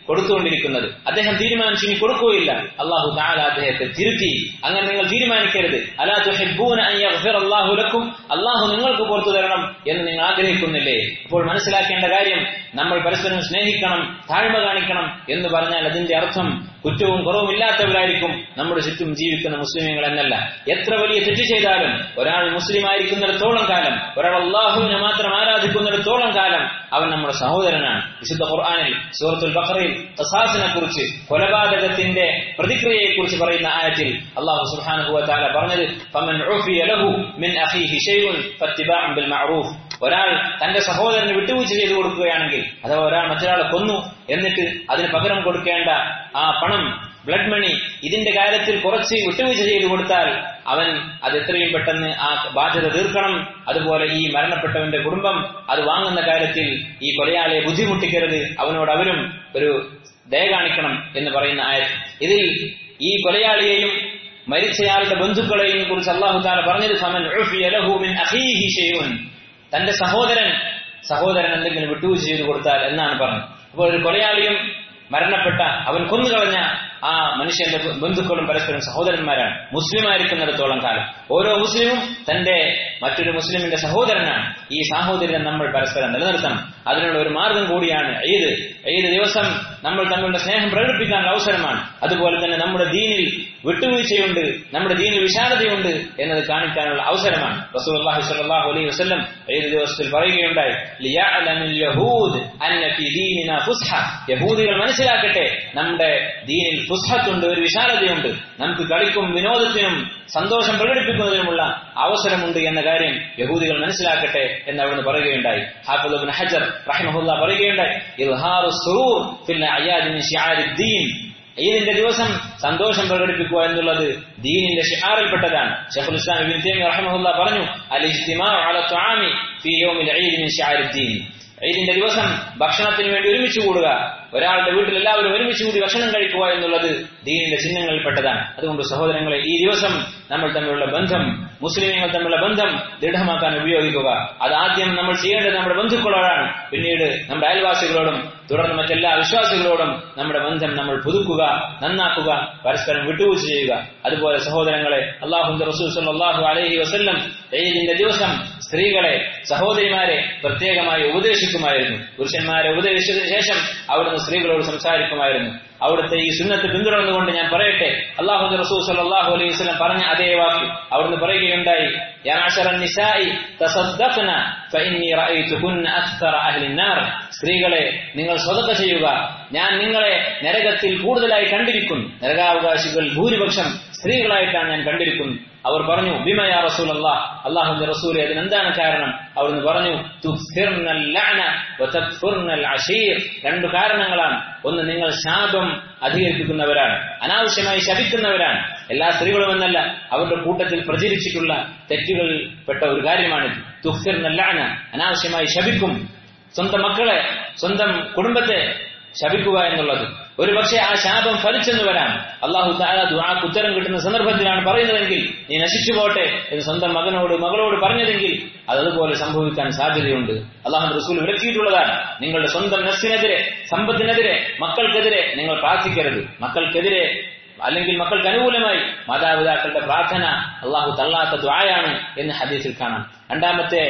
കൊടുത്തുകൊണ്ടിരിക്കുന്നത് അദ്ദേഹം തീരുമാനിച്ചു ഇനി കൊടുക്കുകയില്ല അള്ളാഹു താല അദ്ദേഹത്തെ തിരുത്തി അങ്ങനെ നിങ്ങൾ തീരുമാനിക്കരുത് അലാ തുഹിബ്ബൂന അൻ യഗ്ഫിറല്ലാഹു ലക്കും അള്ളാഹു നിങ്ങൾക്ക് പുറത്തു തരണം എന്ന് നിങ്ങൾ ആഗ്രഹിക്കുന്നില്ലേ അപ്പോൾ മനസ്സിലാക്കേണ്ട കാര്യം നമ്മൾ പരസ്പരം സ്നേഹിക്കണം താഴ്മ കാണിക്കണം എന്ന് പറഞ്ഞാൽ അതിന്റെ അർത്ഥം കുറ്റവും കുറവും ഇല്ലാത്തവരായിരിക്കും നമ്മുടെ ചുറ്റും ജീവിക്കുന്ന മുസ്ലിമീങ്ങൾ എന്നല്ല എത്ര വലിയ തെറ്റ് ചെയ്താലും ഒരാൾ മുസ്ലിം ആയിരിക്കുന്നിടത്തോളം കാലം ഒരാൾ അള്ളാഹുവിനെ മാത്രം ആരാധിക്കുന്നിടത്തോളം കാലം അവൻ നമ്മുടെ സഹോദരനാണ് വിശുദ്ധ ഖുർആാനിൽ സൂറത്തുൽ ബഖറയിൽ തസാസിനെ കുറിച്ച് കൊലപാതകത്തിന്റെ പ്രതിക്രിയയെ കുറിച്ച് പറയുന്ന ആയത്തിൽ അള്ളാഹു സുബ്ഹാനഹു വ തആല പറഞ്ഞത് ഫമൻ ഉഫിയ ലഹു മിൻ അഖീഹി ഷൈഉൻ ഫത്തിബാഉൻ ബിൽ മഅറൂഫ് ഒരാൾ തന്റെ സഹോദരന് വിട്ടുവീഴ്ച ചെയ്തു കൊടുക്കുകയാണെങ്കിൽ അഥവാ ഒരാൾ മറ്റൊരാളെ കൊന്നു എന്നിട്ട് അതിന് പകരം കൊടുക്കേണ്ട ആ പണം ബ്ലഡ് മണി ഇതിന്റെ കാര്യത്തിൽ കുറച്ച് വിട്ടുവീഴ്ച ചെയ്തു കൊടുത്താൽ അവൻ അത് എത്രയും പെട്ടെന്ന് ആ ബാധ്യത തീർക്കണം അതുപോലെ ഈ മരണപ്പെട്ടവന്റെ കുടുംബം അത് വാങ്ങുന്ന കാര്യത്തിൽ ഈ കൊലയാളിയെ ബുദ്ധിമുട്ടിക്കരുത് അവനോട് അവരും ഒരു ദയ കാണിക്കണം എന്ന് പറയുന്ന ആയ ഇതിൽ ഈ കൊലയാളിയെയും മരിച്ചയാളുടെ ബന്ധുക്കളെയും കുറിച്ച് അള്ളാഹു താല പറഞ്ഞത് ഫമൻ ഉഫിയ ലഹു മിൻ അഖീഹി ഷൈഉൻ തന്റെ സഹോദരൻ സഹോദരൻ എന്തെങ്കിലും വിട്ടുവീഴ്ച ചെയ്തു കൊടുത്താൽ എന്നാണ് പറഞ്ഞത് അപ്പോൾ ഒരു കൊലയാളിയും മരണപ്പെട്ട അവൻ കൊന്നുകളഞ്ഞ ആ മനുഷ്യന്റെ ബന്ധുക്കളും പരസ്പരം സഹോദരന്മാരാണ് മുസ്ലിം ആയിരിക്കുന്നിടത്തോളം കാലം ഓരോ മുസ്ലിമും തന്റെ മറ്റൊരു മുസ്ലിമിന്റെ സഹോദരനാണ് ഈ സാഹോദര്യം നമ്മൾ പരസ്പരം നിലനിർത്തണം അതിനുള്ള ഒരു മാർഗം കൂടിയാണ് ഈദ് ഈദ് ദിവസം നമ്മൾ തമ്മിലുള്ള സ്നേഹം പ്രകടിപ്പിക്കാനുള്ള അവസരമാണ് അതുപോലെ തന്നെ നമ്മുടെ ദീനിൽ വിട്ടുവീഴ്ചയുണ്ട് നമ്മുടെ ദീനിൽ വിശാലതയുണ്ട് എന്നത് കാണിക്കാനുള്ള അവസരമാണ് റസൂലുള്ളാഹി സ്വല്ലല്ലാഹു അലൈഹി വസല്ലം ഈദ് ദിവസത്തിൽ പറയുകയുണ്ടായി ലിയഅലമിൽ യഹൂദ് അന്ന ഫീ ദീനിനാ ഫുസ്ഹ യഹൂദികൾ മനസ്സിലാക്കട്ടെ നമ്മുടെ ദീനിൽ ഫുസ്ഹത്തുണ്ട് ഒരു വിശാലതയുണ്ട് നമുക്ക് കളിക്കും വിനോദത്തിനും സന്തോഷം പ്രകടിപ്പിക്കുന്നതിനുമുള്ള അവസരമുണ്ട് എന്ന കാര്യം യഹൂദികൾ മനസ്സിലാക്കട്ടെ എന്ന് അവിടുന്ന് പറയുകയുണ്ടായി ഹാഫിദ് ഹജർ റഹിമഹുല്ല പറയുകയുണ്ടായി ഇൽഹാറു സുറൂർ ഫിൽ അയാദി മിൻ ശിആരിദ്ദീൻ ഈദിന്റെ ദിവസം സന്തോഷം പ്രകടിപ്പിക്കുക എന്നുള്ളത് ദീനിന്റെ ഷിഹാറിൽപ്പെട്ടതാണ് ഷെഖുൽ ഇസ്ലാം ഇബ്നു തൈമിയ്യ റഹിമഹുല്ല പറഞ്ഞു അൽ ഇജ്തിമാഉ അല തുആമി ഫീ യൗമിൽ ഈദ് മിൻ ശിആരിദ്ദീൻ ഈദിന്റെ ദിവസം ഭക്ഷണത്തിന് വേണ്ടി ഒരുമിച്ച് കൂടുക ഒരാളുടെ വീട്ടിൽ എല്ലാവരും ഒരുമിച്ച് കൂടി ഭക്ഷണം കഴിക്കുക എന്നുള്ളത് ദീനിന്റെ ചിഹ്നങ്ങളിൽപ്പെട്ടതാണ് അതുകൊണ്ട് സഹോദരങ്ങളെ ഈ ദിവസം നമ്മൾ തമ്മിലുള്ള ബന്ധം മുസ്ലിമീങ്ങൾ തമ്മിലുള്ള ബന്ധം ദൃഢമാക്കാൻ ഉപയോഗിക്കുക അത് ആദ്യം നമ്മൾ ചെയ്യേണ്ടത് നമ്മുടെ ബന്ധുക്കളോടാണ് പിന്നീട് നമ്മുടെ അയൽവാസികളോടും തുടർന്ന് മറ്റെല്ലാ വിശ്വാസികളോടും നമ്മുടെ ബന്ധം നമ്മൾ പുതുക്കുക നന്നാക്കുക പരസ്പരം വിട്ടുവീഴ്ച ചെയ്യുക അതുപോലെ സഹോദരങ്ങളെ അള്ളാഹു റസൂൽ സല്ലല്ലാഹു അലൈഹി വസല്ലം ഈദിന്റെ ദിവസം സ്ത്രീകളെ സഹോദരിമാരെ പ്രത്യേകമായി ഉപദേശിക്കുമായിരുന്നു പുരുഷന്മാരെ ഉപദേശിച്ചതിനു ശേഷം അവിടുന്ന് സ്ത്രീകളോട് സംസാരിക്കുമായിരുന്നു അവിടുത്തെ ഈ സുന്നത്ത് പിന്തുടർന്നുകൊണ്ട് ഞാൻ പറയട്ടെ അള്ളാഹു റസൂൽ സല്ലല്ലാഹു അലൈഹി വസല്ലം പറഞ്ഞ അതേ വാക്ക് അവിടുന്ന് പറയുകയുണ്ടായി യാ അശറ നിസാഇ തസദ്ദഖന ഫഇന്നി റഅയ്തുകുന്ന അക്തറ അഹ്ലി നാർ സ്ത്രീകളെ നിങ്ങൾ സ്വതക്ക ചെയ്യുക ഞാൻ നിങ്ങളെ നരകത്തിൽ കൂടുതലായി കണ്ടിരിക്കുന്നു നരകാവകാശികൾ ഭൂരിപക്ഷം സ്ത്രീകളായിട്ടാണ് ഞാൻ കണ്ടിരിക്കുന്നത് അവർ പറഞ്ഞു ബിമയാ റസൂൽ അള്ളാഹ് അള്ളാഹുന്റെ റസൂലെ അതിനെന്താണ് കാരണം അവിടുന്ന് പറഞ്ഞു തുഫിർനൽ ലഅന വതക്ഫുർനൽ അശീർ രണ്ടു കാരണങ്ങളാണ് ഒന്ന് നിങ്ങൾ ശാപം അധികരിപ്പിക്കുന്നവരാണ് അനാവശ്യമായി ശപിക്കുന്നവരാണ് എല്ലാ സ്ത്രീകളും എന്നല്ല അവരുടെ കൂട്ടത്തിൽ പ്രചരിച്ചിട്ടുള്ള തെറ്റുകൾ പെട്ട ഒരു കാര്യമാണിത് തുഫിർനൽ ലഅന അനാവശ്യമായി ശപിക്കും സ്വന്തം മക്കളെ സ്വന്തം കുടുംബത്തെ ശപിക്കുക എന്നുള്ളത് ഒരു പക്ഷേ ആ ശാപം ഫലിച്ചെന്ന് വരാം അള്ളാഹു താല ദുആക്ക് ഉത്തരം കിട്ടുന്ന സന്ദർഭത്തിലാണ് പറയുന്നതെങ്കിൽ നീ നശിച്ചു പോട്ടെ എന്ന് സ്വന്തം മകനോട് മകളോട് പറഞ്ഞതെങ്കിൽ അത് അതുപോലെ സംഭവിക്കാൻ സാധ്യതയുണ്ട് അള്ളാഹു റസൂൽ വിലക്കിയിട്ടുള്ളതാണ് നിങ്ങളുടെ സ്വന്തം നസ്സിനെതിരെ സമ്പത്തിനെതിരെ മക്കൾക്കെതിരെ നിങ്ങൾ പ്രാർത്ഥിക്കരുത് മക്കൾക്കെതിരെ അല്ലെങ്കിൽ മക്കൾക്ക് അനുകൂലമായി മാതാപിതാക്കളുടെ പ്രാർത്ഥന അള്ളാഹു തള്ളാത്ത ദ്വായാണ് എന്ന് ഹദീസിൽ കാണാം രണ്ടാമത്തെ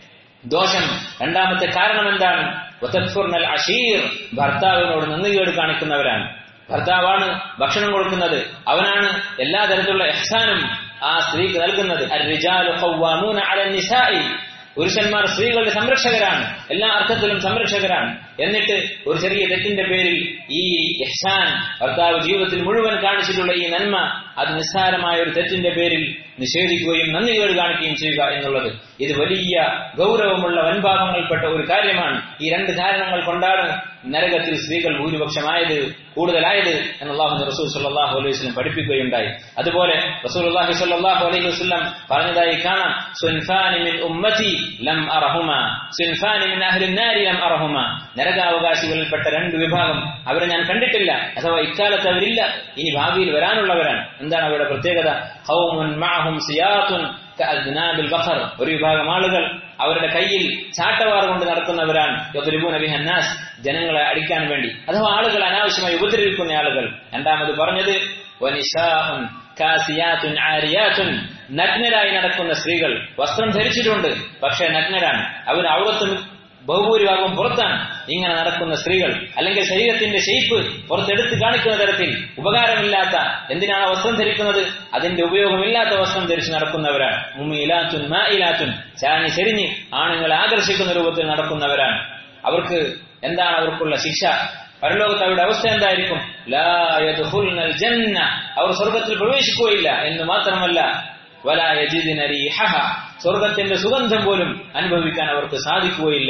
ദോഷം രണ്ടാമത്തെ കാരണം എന്താണ് വതത്ഫുർനൽ അഷീർ ഭർത്താവിനോട് നന്ദികേട് കാണിക്കുന്നവരാണ് ഭർത്താവാണ് ഭക്ഷണം കൊടുക്കുന്നത് അവനാണ് എല്ലാ തരത്തിലുള്ള എഹ്സാനും ആ സ്ത്രീക്ക് നൽകുന്നത് അർരിജാലു ഖവ്വാമൂന അലൻ നിസാഇ പുരുഷന്മാർ സ്ത്രീകളുടെ സംരക്ഷകരാണ് എല്ലാ അർത്ഥത്തിലും സംരക്ഷകരാണ് എന്നിട്ട് ഒരു ചെറിയ തെറ്റിന്റെ പേരിൽ ഈ എഹ്സാൻ ഭർത്താവ് ജീവിതത്തിൽ മുഴുവൻ കാണിച്ചിട്ടുള്ള ഈ നന്മ അത് നിസ്സാരമായ ഒരു തെറ്റിന്റെ പേരിൽ നിഷേധിക്കുകയും നന്ദികേട് കാണിക്കുകയും ചെയ്യുക എന്നുള്ളത് ഇത് വലിയ ഗൗരവമുള്ള വൻഭാഗങ്ങൾപ്പെട്ട ഒരു കാര്യമാണ് ഈ രണ്ട് കാരണങ്ങൾ കൊണ്ടാണ് നരകത്തിൽ സ്ത്രീകൾ ഭൂരിപക്ഷമായത് കൂടുതലായത് എന്ന് അള്ളാഹു റസൂൽ സല്ലാഹു അലൈഹി വസ്ലം പഠിപ്പിക്കുകയുണ്ടായി അതുപോലെ റസൂൽ അള്ളാഹി സല്ലാഹു അലൈഹി വസ്ലം പറഞ്ഞതായി കാണാം സുൻഫാനി മിൻ ഉമ്മത്തി ലം അറഹുമ സുൻഫാനി മിൻ അഹ്ലിൻ നാരി ലം അറഹുമ നരകാവകാശികളിൽപ്പെട്ട രണ്ട് വിഭാഗം അവരെ ഞാൻ കണ്ടിട്ടില്ല അഥവാ ഇക്കാലത്ത് അവരില്ല ഇനി ഭാവിയിൽ വരാനുള്ളവരാണ് എന്താണ് അവരുടെ പ്രത്യേകത ഖൗമുൻ മഅഹും സിയാത്തുൻ കഅദ്നാബിൽ ബഖർ ഒരു വിഭാഗം ആളുകൾ അവരുടെ കയ്യിൽ ചാട്ടവാർ കൊണ്ട് നടക്കുന്നവരാണ് യദ്രിബൂന ബിഹന്നാസ് ജനങ്ങളെ അടിക്കാൻ വേണ്ടി അഥവാ ആളുകൾ അനാവശ്യമായി ഉപദ്രവിക്കുന്ന ആളുകൾ രണ്ടാമത് പറഞ്ഞത് വനിശാഉൻ കാസിയാത്തുൻ ആരിയാത്തുൻ നഗ്നരായി നടക്കുന്ന സ്ത്രീകൾ വസ്ത്രം ധരിച്ചിട്ടുണ്ട് പക്ഷേ നഗ്നരാണ് അവർ ഔറത്ത് ബഹുഭൂരിഭാഗം പുറത്താണ് ഇങ്ങനെ നടക്കുന്ന സ്ത്രീകൾ അല്ലെങ്കിൽ ശരീരത്തിന്റെ ഷെയ്പ്പ് പുറത്തെടുത്ത് കാണിക്കുന്ന തരത്തിൽ ഉപകാരമില്ലാത്ത എന്തിനാണ് വസ്ത്രം ധരിക്കുന്നത് അതിന്റെ ഉപയോഗമില്ലാത്ത വസ്ത്രം ധരിച്ച് നടക്കുന്നവരാണ് മുമിയിലാത്തുൻ മായിലാത്തുൻ ചാനി ചെരിഞ്ഞ് ആണുങ്ങളെ ആകർഷിക്കുന്ന രൂപത്തിൽ നടക്കുന്നവരാണ് അവർക്ക് എന്താണ് അവർക്കുള്ള ശിക്ഷ പരലോകത്ത് അവരുടെ അവസ്ഥ എന്തായിരിക്കും ലാ യദ്ഖുൽനൽ ജന്ന അവർ സ്വർഗത്തിൽ പ്രവേശിക്കുകയില്ല എന്ന് മാത്രമല്ല വലാ യജിദിന റീഹഹ സ്വർഗത്തിന്റെ സുഗന്ധം പോലും അനുഭവിക്കാൻ അവർക്ക് സാധിക്കുകയില്ല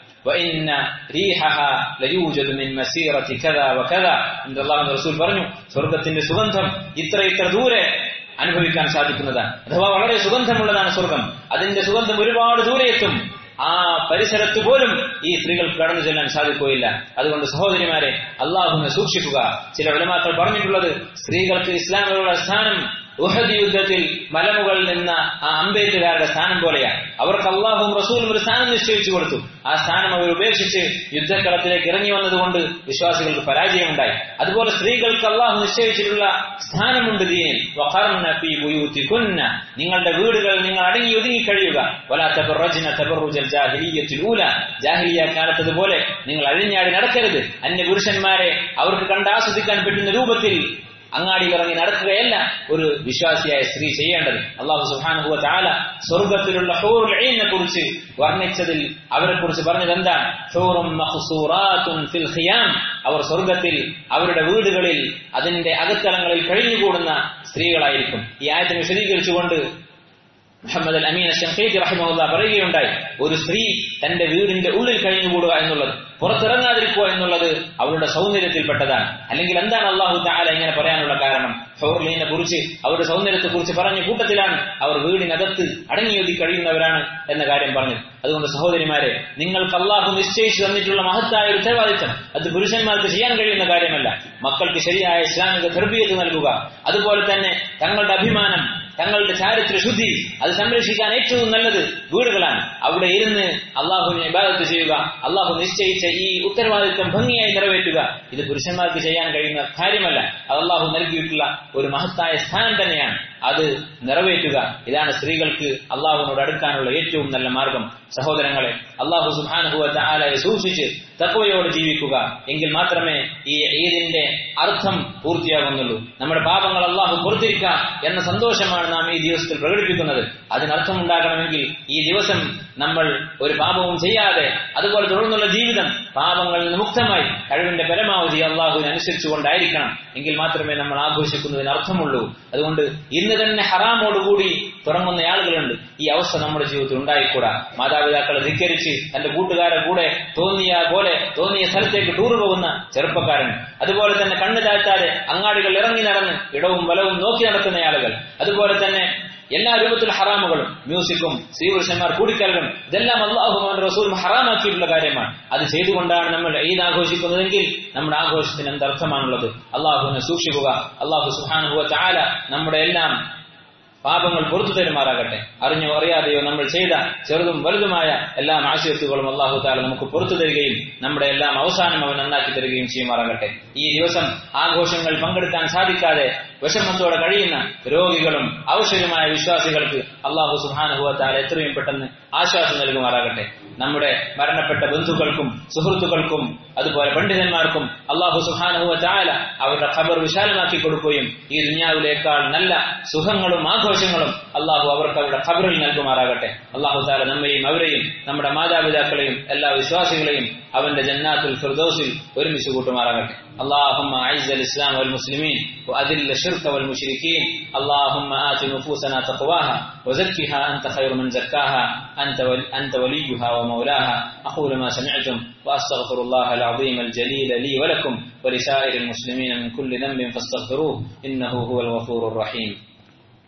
وإن ريحها ليوجد من مسيرة كذا وكذا എന്ന് അള്ളാഹു റസൂൽ പറഞ്ഞു സ്വർഗത്തിന്റെ സുഗന്ധം ഇത്ര ഇത്ര ദൂരെ അനുഭവിക്കാൻ സാധിക്കുന്നതാണ് അഥവാ വളരെ സുഗന്ധമുള്ളതാണ് സ്വർഗം അതിന്റെ സുഗന്ധം ഒരുപാട് ദൂരെ എത്തും ആ പരിസരത്ത് പോലും ഈ സ്ത്രീകൾക്ക് കടന്നു ചെല്ലാൻ സാധിക്കുകയില്ല അതുകൊണ്ട് സഹോദരിമാരെ അള്ളാഹുവിനെ സൂക്ഷിക്കുക ചില വിലമാക്കൾ പറഞ്ഞിട്ടുള്ളത് സ്ത്രീകൾക്ക് ഇസ്ലാമിലുള്ള സ്ഥാനം ഉഹദ് യുദ്ധത്തിൽ മലമുകളിൽ നിന്ന ആ അമ്പേറ്റുകാരുടെ സ്ഥാനം പോലെയാണ് അവർക്ക് അള്ളാഹും റസൂലും ഒരു സ്ഥാനം നിശ്ചയിച്ചു കൊടുത്തു ആ സ്ഥാനം അവർ ഉപേക്ഷിച്ച് യുദ്ധക്കളത്തിലേക്ക് ഇറങ്ങി വന്നതുകൊണ്ട് വിശ്വാസികൾക്ക് പരാജയമുണ്ടായി അതുപോലെ സ്ത്രീകൾക്ക് അള്ളാഹു നിശ്ചയിച്ചിട്ടുള്ള സ്ഥാനമുണ്ട് ദീനിൽ വഖർന ഫീ ബുയൂതികുന്ന നിങ്ങളുടെ വീടുകൾ നിങ്ങൾ അടങ്ങി ഒതുങ്ങി കഴിയുക വലാ തബറജ്ന തബറുജൽ ജാഹിലിയ്യത്തിൽ ഊല ജാഹിലിയ കാലത്തതുപോലെ നിങ്ങൾ അഴിഞ്ഞാടി നടക്കരുത് അന്യ പുരുഷന്മാരെ അവർക്ക് കണ്ട് ആസ്വദിക്കാൻ പറ്റുന്ന രൂപത്തിൽ അങ്ങാടിയിൽ ഇറങ്ങി നടക്കുകയല്ല ഒരു വിശ്വാസിയായ സ്ത്രീ ചെയ്യേണ്ടത് അള്ളാഹു സുഹാനുഭവ താല സ്വർഗത്തിലുള്ള ഹൂറുൽ ഐനെ കുറിച്ച് വർണ്ണിച്ചതിൽ അവരെ കുറിച്ച് പറഞ്ഞത് എന്താണ് ഹൂറും മഖ്സൂറാത്തുൻ ഫിൽ ഖിയാം അവർ സ്വർഗത്തിൽ അവരുടെ വീടുകളിൽ അതിന്റെ അകത്തലങ്ങളിൽ കഴിഞ്ഞുകൂടുന്ന സ്ത്രീകളായിരിക്കും ഈ ആയത്തിനെ വിശദീകരിച്ചുകൊണ്ട് മുഹമ്മദ് അൽ അമീൻ ഷംഖീദ് റഹിമഹുല്ല പറയുകയുണ്ടായി ഒരു സ്ത്രീ തന്റെ വീടിന്റെ ഉള്ളിൽ കഴിഞ്ഞുകൂടുക എന്നുള്ളത് പുറത്തിറങ്ങാതിരിക്കുക എന്നുള്ളത് അവരുടെ സൗന്ദര്യത്തിൽപ്പെട്ടതാണ് അല്ലെങ്കിൽ എന്താണ് അള്ളാഹു താല ഇങ്ങനെ പറയാനുള്ള കാരണം ഹൗർലീനെ കുറിച്ച് അവരുടെ സൗന്ദര്യത്തെ കുറിച്ച് പറഞ്ഞ കൂട്ടത്തിലാണ് അവർ വീടിനകത്ത് അടങ്ങിയൊതി കഴിയുന്നവരാണ് എന്ന കാര്യം പറഞ്ഞത് അതുകൊണ്ട് സഹോദരിമാരെ നിങ്ങൾക്ക് അള്ളാഹു നിശ്ചയിച്ചു തന്നിട്ടുള്ള മഹത്തായ ഒരു ഉത്തരവാദിത്തം അത് പുരുഷന്മാർക്ക് ചെയ്യാൻ കഴിയുന്ന കാര്യമല്ല മക്കൾക്ക് ശരിയായ ഇസ്ലാമിക തെർബീയത്ത് നൽകുക അതുപോലെ തന്നെ തങ്ങളുടെ അഭിമാനം തങ്ങളുടെ ചാരിത്ര ശുദ്ധി അത് സംരക്ഷിക്കാൻ ഏറ്റവും നല്ലത് വീടുകളാണ് അവിടെ ഇരുന്ന് അള്ളാഹുവിനെ ഇബാദത്ത് ചെയ്യുക അള്ളാഹു നിശ്ചയിച്ച ഈ ഉത്തരവാദിത്വം ഭംഗിയായി നിറവേറ്റുക ഇത് പുരുഷന്മാർക്ക് ചെയ്യാൻ കഴിയുന്ന കാര്യമല്ല അത് അള്ളാഹു നൽകിയിട്ടുള്ള ഒരു മഹത്തായ സ്ഥാനം തന്നെയാണ് അത് നിറവേറ്റുക ഇതാണ് സ്ത്രീകൾക്ക് അള്ളാഹുവിനോട് അടുക്കാനുള്ള ഏറ്റവും നല്ല മാർഗം സഹോദരങ്ങളെ അള്ളാഹു സുബാനുഭവ ആലയെ സൂക്ഷിച്ച് തത്വയോട് ജീവിക്കുക എങ്കിൽ മാത്രമേ ഈ ഈദിന്റെ അർത്ഥം പൂർത്തിയാകുന്നുള്ളൂ നമ്മുടെ പാപങ്ങൾ അള്ളാഹു പുറത്തിരിക്കുക എന്ന സന്തോഷമാണ് നാം ഈ ദിവസത്തിൽ പ്രകടിപ്പിക്കുന്നത് അതിനർത്ഥം ഉണ്ടാകണമെങ്കിൽ ഈ ദിവസം നമ്മൾ ഒരു പാപവും ചെയ്യാതെ അതുപോലെ തുടർന്നുള്ള ജീവിതം പാപങ്ങളിൽ നിന്ന് മുക്തമായി കഴിവിന്റെ പരമാവധി അള്ളാഹുവിനെ അനുസരിച്ചുകൊണ്ടായിരിക്കണം എങ്കിൽ മാത്രമേ നമ്മൾ ആഘോഷിക്കുന്നതിന് അർത്ഥമുള്ളൂ അതുകൊണ്ട് ഇന്ന് തന്നെ ഹറാമോടുകൂടി തുടങ്ങുന്ന ആളുകളുണ്ട് ഈ അവസ്ഥ നമ്മുടെ ജീവിതത്തിൽ ഉണ്ടായിക്കൂടാ മാതാപിതാക്കളെ ധിക്കരിച്ച് തന്റെ കൂട്ടുകാരെ കൂടെ തോന്നിയ പോലെ തോന്നിയ സ്ഥലത്തേക്ക് ടൂർ പോകുന്ന ചെറുപ്പക്കാരൻ അതുപോലെ തന്നെ കണ്ണു താഴ്ത്താതെ അങ്ങാടികൾ ഇറങ്ങി നടന്ന് ഇടവും വലവും നോക്കി നടക്കുന്ന ആളുകൾ അതുപോലെ തന്നെ എല്ലാ രൂപത്തിലും ഹറാമുകളും മ്യൂസിക്കും സ്ത്രീപുരുഷന്മാർ കൂടിക്കലുകളും ഇതെല്ലാം അള്ളാഹുമാൻ റസൂലും ഹറാമാക്കിയിട്ടുള്ള കാര്യമാണ് അത് ചെയ്തുകൊണ്ടാണ് നമ്മൾ ഈദ് ആഘോഷിക്കുന്നതെങ്കിൽ നമ്മുടെ ആഘോഷത്തിന് എന്തർത്ഥമാണുള്ളത് അള്ളാഹുവിനെ സൂക്ഷിക്കുക അള്ളാഹു സുഹാനുഭവ ചാല നമ്മുടെ എല്ലാം പാപങ്ങൾ പുറത്തു തരുമാറാകട്ടെ അറിഞ്ഞോ അറിയാതെയോ നമ്മൾ ചെയ്ത ചെറുതും വലുതുമായ എല്ലാ ആശയത്തുകളും അള്ളാഹു താല നമുക്ക് പുറത്തു തരികയും നമ്മുടെ എല്ലാം അവസാനം അവൻ നന്നാക്കി തരികയും ചെയ്യുമാറാകട്ടെ ഈ ദിവസം ആഘോഷങ്ങൾ പങ്കെടുക്കാൻ സാധിക്കാതെ വിഷമത്തോടെ കഴിയുന്ന രോഗികളും ഔഷധമായ വിശ്വാസികൾക്ക് അള്ളാഹു സുഹാനുഭവത്താൽ എത്രയും പെട്ടെന്ന് ആശ്വാസം നൽകുമാറാകട്ടെ നമ്മുടെ മരണപ്പെട്ട ബന്ധുക്കൾക്കും സുഹൃത്തുക്കൾക്കും അതുപോലെ പണ്ഡിതന്മാർക്കും അള്ളാഹു സുഹാനുഭവ ചാല അവരുടെ ഖബർ വിശാലമാക്കി കൊടുക്കുകയും ഈ ദുനിയാവിലേക്കാൾ നല്ല സുഖങ്ങളും ആഘോഷങ്ങളും അള്ളാഹു അവർക്ക് അവരുടെ ഖബറിൽ നൽകുമാറാകട്ടെ അള്ളാഹു താല നമ്മയും അവരെയും നമ്മുടെ മാതാപിതാക്കളെയും എല്ലാ വിശ്വാസികളെയും അവന്റെ ജന്നാത്തുൽ ഫിർദോസിൽ ഒരുമിച്ച് കൂട്ടുമാറാകട്ടെ اللهم أعز الإسلام والمسلمين وأذل الشرك والمشركين اللهم آت نفوسنا تقواها وزكها أنت خير من زكاها أنت, ول أنت وليها ومولاها أقول ما سمعتم وأستغفر الله العظيم الجليل لي ولكم ولسائر المسلمين من كل ذنب فاستغفروه إنه هو الغفور الرحيم